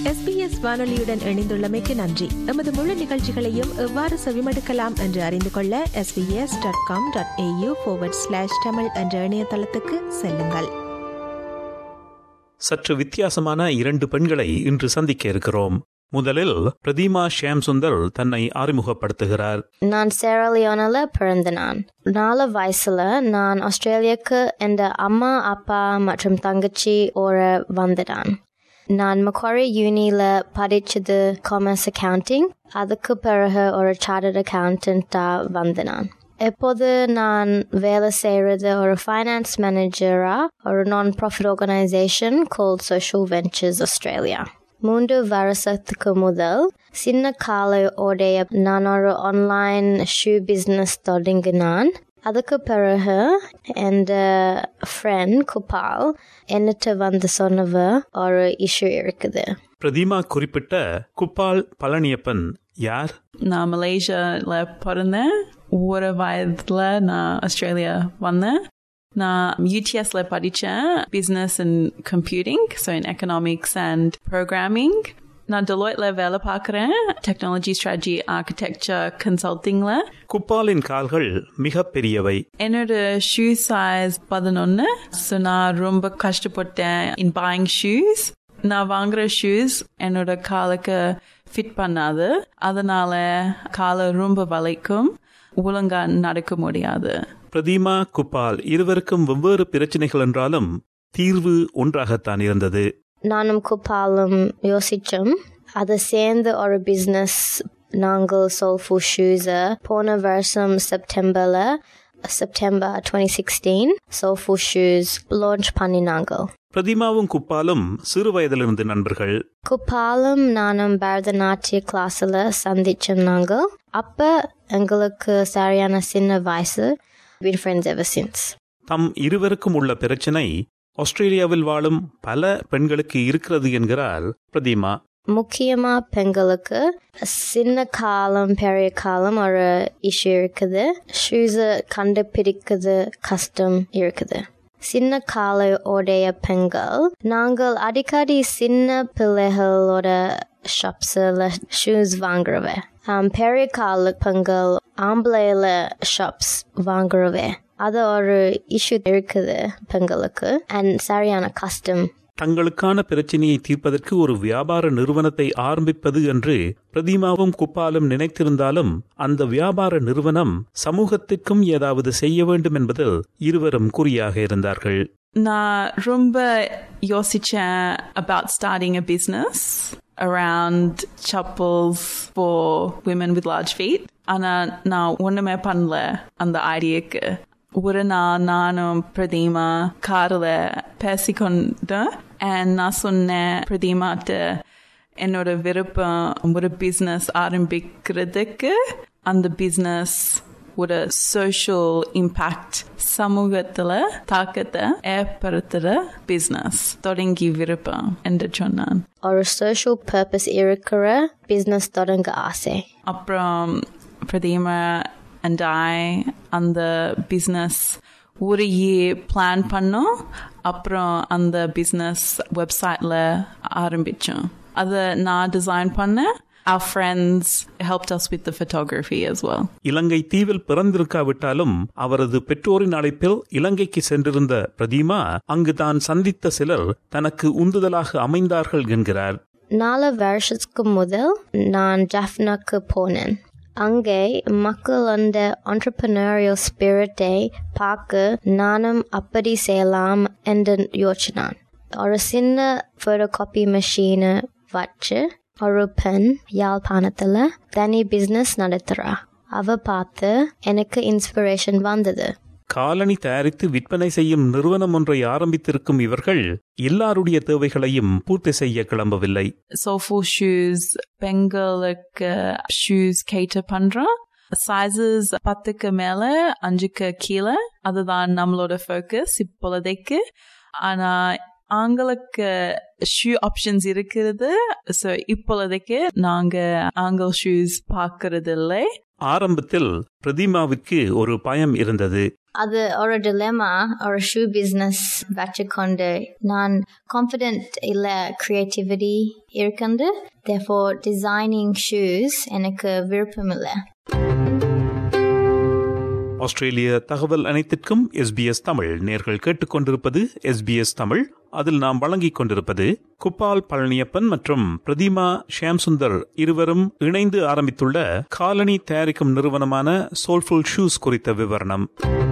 SBS வானொலியுடன் இணைந்துள்ளமைக்கு நன்றி எமது முழு நிகழ்ச்சிகளையும் எவ்வாறு செவிமடுக்கலாம் என்று அறிந்து கொள்ள SBS dot com dot AU slash Tamil என்ற இணையதளத்துக்கு செல்லுங்கள் சற்று வித்தியாசமான இரண்டு பெண்களை இன்று சந்திக்க இருக்கிறோம் முதலில் பிரதிமா ஷியாம் சுந்தர் தன்னை அறிமுகப்படுத்துகிறார் நான் சேரலியோனில் பிறந்த நான் நாலு வயசுல நான் ஆஸ்திரேலியாவுக்கு எந்த அம்மா அப்பா மற்றும் தங்கச்சி ஓர வந்துடான் நான் மக்வாரி யூனியில் படித்தது காமர்ஸ் அக்கவுண்டிங் அதுக்கு பிறகு ஒரு சார்ட்டர்ட் அக்கவுண்டண்ட்டாக வந்து நான் எப்போது நான் வேலை செய்கிறது ஒரு ஃபைனான்ஸ் மேனேஜராக ஒரு non profit organisation called social ventures Australia மூன்று வருஷத்துக்கு முதல் சின்ன காலையோடைய நான் ஒரு ஆன்லைன் ஷூ பிஸ்னஸ் தொடங்கினான் அதுக்கு பிறகு எந்த ஃப்ரெண்ட் குபால் என்னட்டு வந்து சொன்னவ ஒரு இஷ்யூ இருக்குது பிரதிமா குறிப்பிட்ட குப்பால் பழனியப்பன் யார் நான் மலேசியாவில் பிறந்தேன் ஒரு வயதில் நான் ஆஸ்திரேலியா வந்தேன் நான் யூடிஎஸ்ல படித்தேன் business and computing so in economics and programming நான் டெலாய்ட்ல வேலை பார்க்குறேன் டெக்னாலஜி ஸ்ட்ராட்டஜி ஆர்கிடெக்சர் கன்சல்டிங்கில் குப்பாலின் கால்கள் மிக பெரியவை என்னோட ஷூ சைஸ் பதினொன்று ஸோ நான் ரொம்ப கஷ்டப்பட்டேன் இன் பாயிங் ஷூஸ் நான் வாங்குற ஷூஸ் என்னோட காலுக்கு ஃபிட் பண்ணாது அதனால காலை ரொம்ப வலிக்கும் ஒழுங்கா நடக்க முடியாது பிரதிமா குப்பால் இருவருக்கும் வெவ்வேறு பிரச்சனைகள் என்றாலும் தீர்வு ஒன்றாகத்தான் இருந்தது நானும் குப்பாலும் யோசிச்சோம் அதை சேர்ந்து ஒரு பிஸ்னஸ் நாங்கள் சோல்ஃபு ஷூஸை போன வருஷம் செப்டம்பரில் September twenty sixteen soulful shoes launch பண்ணினாங்க பிரதிமாவும் குப்பாலும் சிறு வயதிலிருந்து நண்பர்கள் குப்பாலும் நானும் பரதநாட்டிய கிளாஸில் சந்திச்சோம் நாங்கள் அப்போ எங்களுக்கு சரியான சின்ன வயசு been friends ever since. தம் இருவருக்கும் உள்ள பிரச்சனை ஆஸ்திரேலியாவில் வாழும் பல பெண்களுக்கு இருக்கிறது என்கிறார் பிரதிமா முக்கியமா பெண்களுக்கு சின்ன காலம் பெரிய காலம் ஒரு இஷ்யூ இருக்குது ஷூஸை கண்டுபிடிக்கிறது கஷ்டம் இருக்குது சின்ன காலை உடைய பெண்கள் நாங்கள் அடிக்கடி சின்ன பிள்ளைகளோட ஷாப்ஸில் ஷூஸ் வாங்குறவே பெரிய கால பெண்கள் ஆம்பளைல ஷாப்ஸ் வாங்குறவே அது ஒரு இஷ்யூ இருக்குது பெண்களுக்கு அண்ட் சரியான கஷ்டம் தங்களுக்கான பிரச்சனையை தீர்ப்பதற்கு ஒரு வியாபார நிறுவனத்தை ஆரம்பிப்பது என்று பிரதிமாவும் குப்பாலும் நினைத்திருந்தாலும் அந்த வியாபார நிறுவனம் சமூகத்திற்கும் ஏதாவது செய்ய வேண்டும் என்பதில் இருவரும் குறியாக இருந்தார்கள் நான் ரொம்ப யோசிச்சேன் about starting a business around chappals for women with large feet ஆனா நான் ஒண்ணுமே பண்ணல அந்த ஐடியாக்கு ஒரு நாள் நானும் பிரதீமா காரில் பேசிக்கொண்டேன் அண்ட் நான் சொன்னேன் பிரதீமாட்ட என்னோட விருப்பம் ஒரு பிஸ்னஸ் ஆரம்பிக்கிறதுக்கு அந்த பிஸ்னஸ் ஒரு சோஷியல் இம்பாக்ட் சமூகத்துல தாக்கத்தை ஏற்படுத்துற பிசினஸ் தொடங்கி விருப்பம் என்று சொன்னான் ஒரு சோஷியல் பர்பஸ் இருக்கிற பிஸ்னஸ் தொடங்க ஆசை அப்புறம் பிரதீமா அண்ட் ஐ அந்த பிஸ்னஸ் ஒரு இயர் பிளான் பண்ணோம் அப்புறம் அந்த பிஸ்னஸ் வெப்சைட்டில் ஆரம்பித்தோம் அதை நான் டிசைன் பண்ணேன் our friends helped us with the photography as well. இலங்கை தீவில் பிறந்திருக்காவிட்டாலும் அவரது பெற்றோரின் அழைப்பில் இலங்கைக்கு சென்றிருந்த பிரதீமா அங்கு தான் சந்தித்த சிலர் தனக்கு உந்துதலாக அமைந்தார்கள் என்கிறார் நாலு வருஷத்துக்கு முதல் நான் ஜாஃப்னாக்கு போனேன் அங்கே மக்கள் அந்த ஆண்டர்பிரினரியல் ஸ்பிரிட்டை பார்க்க நானும் அப்படி செய்யலாம் என்று யோசினான் ஒரு சின்ன ஃபோட்டோ காப்பி மெஷீனை வச்சு ஒரு பெண் யாழ்ப்பாணத்தில் தனி பிஸ்னஸ் நடத்துகிறா அவ பார்த்து எனக்கு இன்ஸ்பிரேஷன் வந்தது காலணி தயாரித்து விற்பனை செய்யும் நிறுவனம் ஒன்றை ஆரம்பித்திருக்கும் இவர்கள் எல்லாருடைய தேவைகளையும் பூர்த்தி செய்ய கிளம்பவில்லை Soulful shoes பெண்களுக்கு ஷூஸ் கேட்டர் பண்றோம் சைசஸ் பத்துக்கு மேல அஞ்சுக்கு கீழே அதுதான் நம்மளோட ஃபோக்கஸ் இப்பொழுதைக்கு ஆனா ஆண்களுக்கு ஷூ ஆப்ஷன்ஸ் இருக்கிறது ஸோ இப்பொழுதைக்கு நாங்க ஆங்கிள் ஷூஸ் பார்க்கறது இல்லை ஆரம்பத்தில் பிரதிமாவிற்கு ஒரு பயம் இருந்தது அது ஒரு டிலெமா ஒரு ஷூ பிஸ்னஸ் வச்சுக்கொண்டு நான் கான்ஃபிடென்ட் இல்லை கிரியேட்டிவிட்டி இருக்குது தேர்ஃபோர் டிசைனிங் ஷூஸ் எனக்கு விருப்பம் இல்லை ஆஸ்திரேலிய தகவல் அனைத்திற்கும் எஸ்பிஎஸ் தமிழ் நேர்கள் கேட்டுக்கொண்டிருப்பது எஸ்பிஎஸ் தமிழ் அதில் நாம் வழங்கிக் கொண்டிருப்பது குப்பால் பழனியப்பன் மற்றும் பிரதிமா ஷியாம் சுந்தர் இருவரும் இணைந்து ஆரம்பித்துள்ள காலனி தயாரிக்கும் நிறுவனமான சோல்ஃபுல் ஷூஸ் குறித்த விவரணம்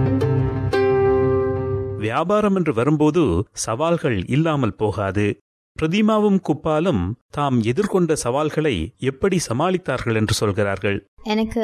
வியாபாரம் என்று வரும்போது சவால்கள் இல்லாமல் போகாது பிரதிமாவும் குப்பாலும் தாம் எதிர்கொண்ட சவால்களை எப்படி சமாளித்தார்கள் என்று சொல்கிறார்கள் எனக்கு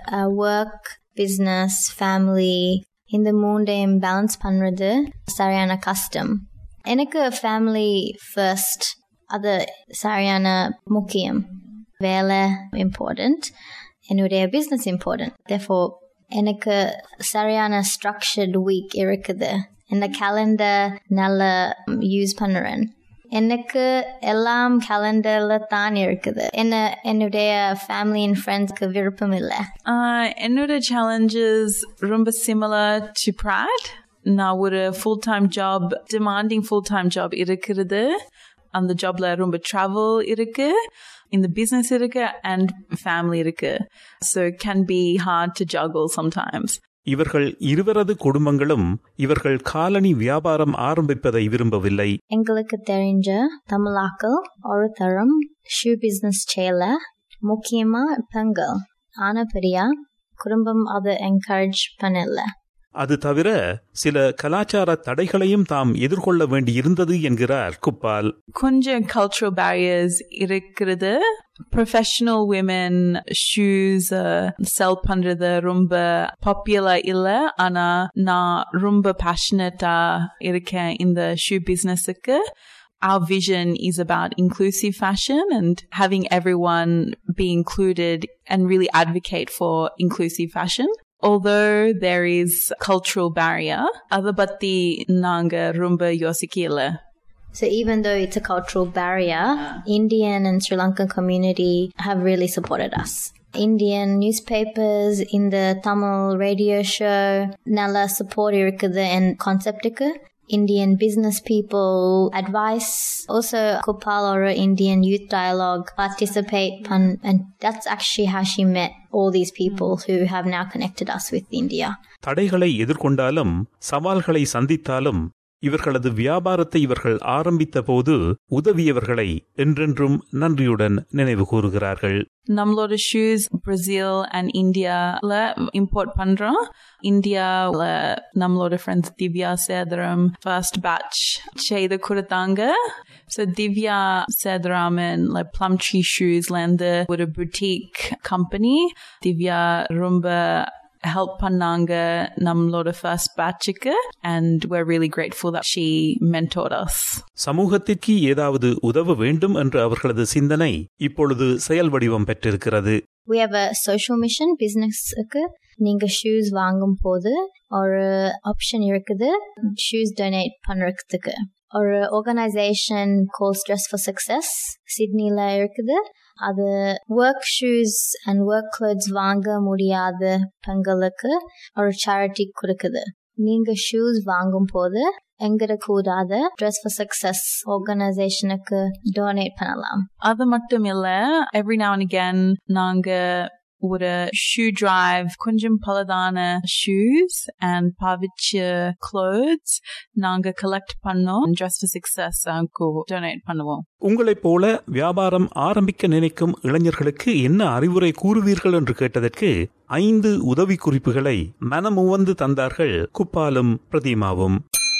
ஒர்க் பிஸ்னஸ் ஃபேமிலி இந்த மூண்டையும் பேலன்ஸ் பண்ணுறது சரியான கஷ்டம் எனக்கு ஃபேமிலி ஃபர்ஸ்ட் அது சரியான முக்கியம் வேலை இம்பார்ட்டண்ட் என்னுடைய பிஸ்னஸ் இம்பார்ட்டன்ட் தேர்ஃபோர் எனக்கு சரியான ஸ்ட்ரக்சர்ட் வீக் இருக்குது இந்த கேலண்டர் நல்லா யூஸ் பண்ணுறேன் எனக்கு எல்லாம் கேலண்டர்ல தான் இருக்குது என்ன என்னுடைய ஃபேமிலி அண்ட் ஃப்ரெண்ட்ஸ்க்கு விருப்பம் இல்லை Uh, என்னோட challenges ரொம்ப similar to Pride. நான் ஒரு full time job demanding full time job இருக்கிறது அந்த ஜாப்ல ரொம்ப ட்ராவல் இருக்கு இந்த பிஸ்னஸ் இருக்கு அண்ட் ஃபேமிலி இருக்கு so can be hard to juggle sometimes இவர்கள் இருவரது குடும்பங்களும் இவர்கள் காலனி வியாபாரம் ஆரம்பிப்பதை விரும்பவில்லை எங்களுக்கு தெரிஞ்ச தமிழாக்கள் ஒரு தரம் ஷூ பிஸ்னஸ் செய்யல முக்கியமா பெண்கள் ஆனபடியா குடும்பம் அதை என்கரேஜ் பண்ணல அது தவிர சில கலாச்சார தடைகளையும் தாம் எதிர்கொள்ள வேண்டியிருந்தது என்கிறார் குப்பால் கொஞ்சம் cultural barriers இருக்கிறது ப்ரொஃபஷனல் women ஷூஸ் செல் பண்றது ரொம்ப பாப்புலர் இல்ல ஆனா நான் ரொம்ப பேஷனட்டா இருக்கேன் இந்த ஷூ பிசினஸுக்கு Our vision is about inclusive fashion and having everyone be included and really advocate for inclusive fashion. Although there is cultural barrier, other batti nanga rumba yosikila. So even though it's a cultural barrier, Indian and Sri Lankan community have really supported us. Indian newspapers in the Tamil radio show nalla support இருக்குது and concept Indian business people advice also Kupal or Indian youth dialogue participate pun and that's actually how she met all these people who have now connected us with India. தடைகளை எதிர்கொண்டாலும் சவால்களை சந்தித்தாலும் இவர்களது வியாபாரத்தை இவர்கள் ஆரம்பித்த போது உதவியவர்களை என்றென்றும் நன்றியுடன் நினைவு கூறுகிறார்கள் நம்மளோட ஷூஸ் பிரேசில் அண்ட் இந்தியால இம்போர்ட் பண்றோம் இந்தியால நம்மளோட friends Divya Setharam first batch செய்து கொடுத்தாங்க so Divya Setharaman plum tree ஷூஸ்லேருந்து ஒரு புட்டிக் கம்பெனி திவ்யா ரொம்ப help பண்ணாங்க நம்மளோட ஃபர்ஸ்ட் பேட்சுக்கு and we're really grateful that she mentored us. சமூகத்திற்கு ஏதாவது உதவ வேண்டும் என்ற அவர்களது சிந்தனை இப்பொழுது செயல் வடிவம் பெற்றிருக்கிறது We have a social mission பிசினஸ்க்கு நீங்க ஷூஸ் வாங்கும் போது ஒரு ஆப்ஷன் இருக்குது ஷூஸ் டொனேட் பண்றதுக்கு ஒரு organisation calls dress for success சிட்னில இருக்குது அது work shoes and work clothes வாங்க முடியாத பெண்களுக்கு ஒரு சேரிட்டி கொடுக்குது நீங்க ஷூஸ் வாங்கும் போது எங்கிட கூடாத ட்ரெஸ் ஃபார் சக்சஸ் ஆர்கனைசேஷனுக்கு டொனேட் பண்ணலாம் அது மட்டும் இல்ல every now and again நாங்க ஒரு ஷூ டிரைவ் கொஞ்சம் பலதான ஷூஸ் அண்ட் பாவிச்ச clothes நாங்க கலெக்ட் பண்ணோம் ட்ரெஸ் ஃபார் சக்சஸ் டொனேட் பண்ணுவோம் உங்களைப் போல வியாபாரம் ஆரம்பிக்க நினைக்கும் இளைஞர்களுக்கு என்ன அறிவுரை கூறுவீர்கள் என்று கேட்டதற்கு ஐந்து உதவி குறிப்புகளை மனமுவந்து தந்தார்கள் குப்பாலும் பிரதிமாவும்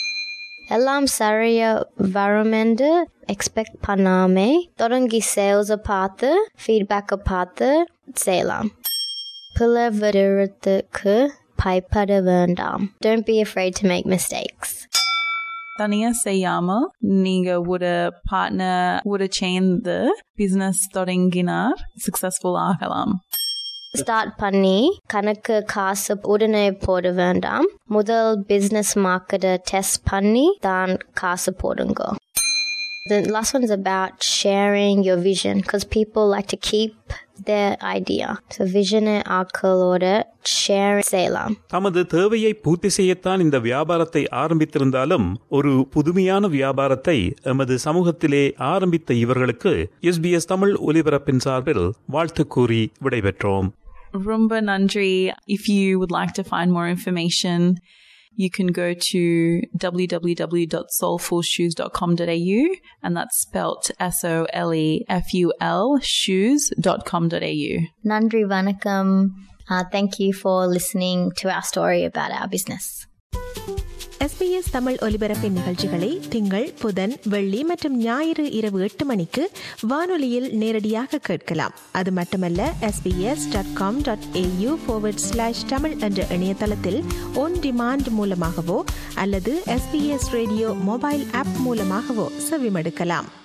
எல்லாம் சரியா வருமென்று எக்ஸ்பெக்ட் பண்ணாமே தொடங்கி சேல்ஸை பார்த்து ஃபீட்பேக்கை பார்த்து செய்யலாம் பிள்ளை விடுறதுக்கு பயப்பட வேண்டாம் don't be afraid to make mistakes தனியா செய்யாம நீங்க ஒரு பார்ட்னர் ஒரு சேர்ந்து பிசினஸ் தொடங்கினார் சக்சஸ்ஃபுல் ஆகலாம் ஸ்டார்ட் பண்ணி கணக்கு காசு உடனே போட வேண்டாம் முதல் பிசினஸ் மார்க்கெட்டை டெஸ்ட் பண்ணி தான் காசு போடுங்க The last one is about sharing your vision because people like to keep their idea. So vision ஆக்களோட ஷேர் செய்யலாம் தமது தேவையை பூர்த்தி செய்யத்தான் இந்த வியாபாரத்தை ஆரம்பித்திருந்தாலும் ஒரு புதுமையான வியாபாரத்தை எமது சமூகத்திலே ஆரம்பித்த இவர்களுக்கு எஸ்பிஎஸ் தமிழ் ஒலிபரப்பின் சார்பில் வாழ்த்து கூறி விடைபெற்றோம் Rumba Nandri, if you would like to find more information, you can go to www.soulfulshoes.com.au and that's spelt S O L E F U L shoes.com.au. Nandri Vanakam. Uh, thank you for listening to our story about our business. SBS Tamil ஒலிபரப்பின் நிகழ்ச்சிகளை திங்கள் புதன் வெள்ளி மற்றும் ஞாயிறு இரவு எட்டு மணிக்கு வானொலியில் நேரடியாக கேட்கலாம் அது மட்டுமல்ல SBS dot com dot AU slash Tamil என்ற இணையதளத்தில் ஒன் டிமாண்ட் மூலமாகவோ அல்லது எஸ்பிஎஸ் ரேடியோ மொபைல் ஆப் மூலமாகவோ செவிமடுக்கலாம்